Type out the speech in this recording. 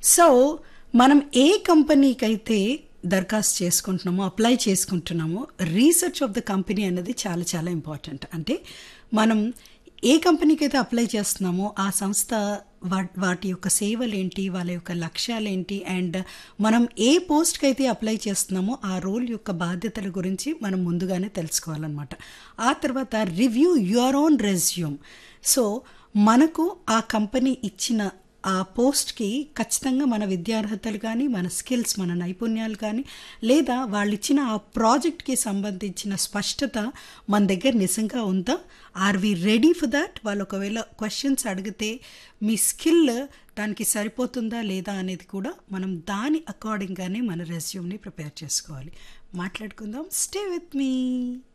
so మనం ఏ కంపెనీకైతే దరఖాస్తు చేసుకుంటున్నామో అప్లై చేసుకుంటున్నామో రీసెర్చ్ ఆఫ్ ద కంపెనీ అనేది చాలా చాలా ఇంపార్టెంట్ అంటే మనం ఏ కంపెనీకి అయితే అప్లై చేస్తున్నామో ఆ సంస్థ వా వాటి యొక్క సేవలు ఏంటి వాళ్ళ యొక్క లక్ష్యాలు ఏంటి అండ్ మనం ఏ పోస్ట్కి అయితే అప్లై చేస్తున్నామో ఆ రోల్ యొక్క బాధ్యతల గురించి మనం ముందుగానే తెలుసుకోవాలన్నమాట ఆ తర్వాత review your own resume so మనకు ఆ కంపెనీ ఇచ్చిన ఆ పోస్ట్కి ఖచ్చితంగా మన విద్యార్హతలు కానీ మన స్కిల్స్ మన నైపుణ్యాలు కానీ లేదా వాళ్ళు ఇచ్చిన ఆ ప్రాజెక్ట్కి సంబంధించిన స్పష్టత మన దగ్గర నిజంగా ఉందా are we ready for that వాళ్ళు ఒకవేళ క్వశ్చన్స్ అడిగితే మీ స్కిల్ దానికి సరిపోతుందా లేదా అనేది కూడా మనం దాని అకార్డింగ్గానే మన రెజ్యూమ్ని ప్రిపేర్ చేసుకోవాలి మాట్లాడుకుందాం స్టే విత్ మీ